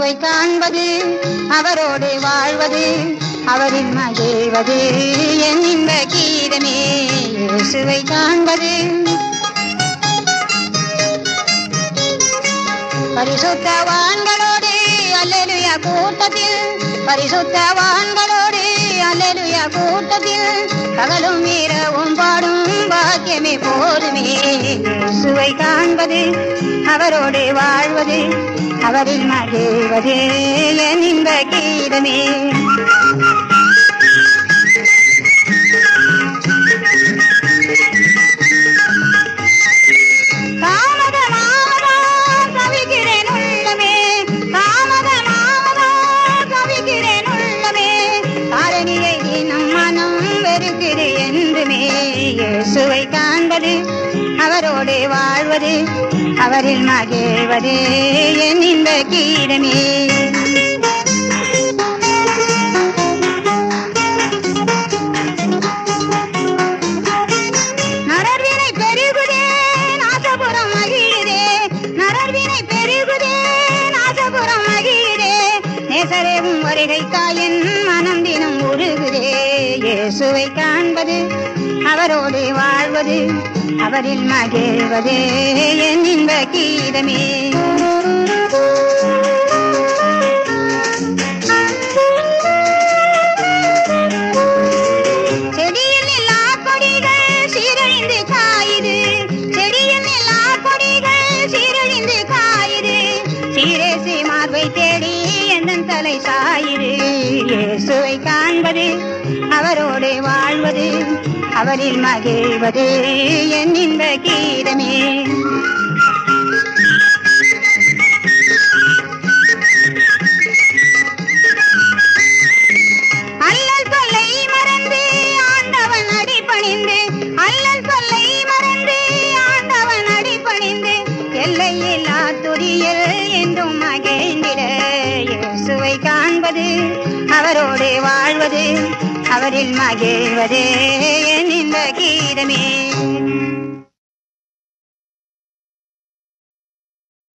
இயேசுவை காண்பது அவரோடு வாழ்வது அவரில் மகிழ்வது என் இன்ப கீதமே இயேசுவை காண்பது பரிசுத்தவான்களோடு அல்லேலுயா கூட்டத்தில் பரிசுத்தவான்களோடு அல்லேலுயா கூட்டத்தில் பகலும் இரவும் பாடும் பாக்கியமே போதுமே இயேசுவை காண்பது அவரோடு வாழ்வது அவரில் மகிழ்வது என் இன்ப கீதமே தாமதமாவதா தவிக்கிறேன் உள்ளமே தாமதமாவதா தவிக்கிறேன் உள்ளமே தாரணியை நம் மனம் வெறுக்குது என்றுமே இயேசுவை காண்பது அவரோடு வாழ்வது அவரில் மகிழ்வது என் இந்த கீதமே நரர்வினை பெருகுதே நாசபுரம் மகிழதே நரர்வினை பெருகுதே நாசபுரம் மகிழதே நேசரேவும் வருகை தாயன் மனம் தினம் உருகுதே இயேசுவை காண்பது அவரோடு வாழ்வது அவரில் மகிழ்வதே என் இன்ப கீதமே செடியில் எல்லா கொடிகள் சீரழிந்து காயுது செடியில் எல்லா கொடிகள் சீரழிந்து காயுது சீரேசி மார்பை தேடி எந்தன் தலை சாயுது இயேசுவை காண்பது அவரோடு வாழ்வது அவரில் மகிழ்வது என் இன்ப கீதமே அல்லல் தொல்லை மறந்து ஆண்டவன் அடிபணிந்து அல்லல் தொல்லை மறந்து ஆண்டவன் அடிபணிந்து எல்லையில்லா துரியல் என்றும் மகிழ்ந்திட இயேசுவை காண்பது அவரோடு வாழ்வது அவரில் மகிழ்வது என் இந்த கீதமே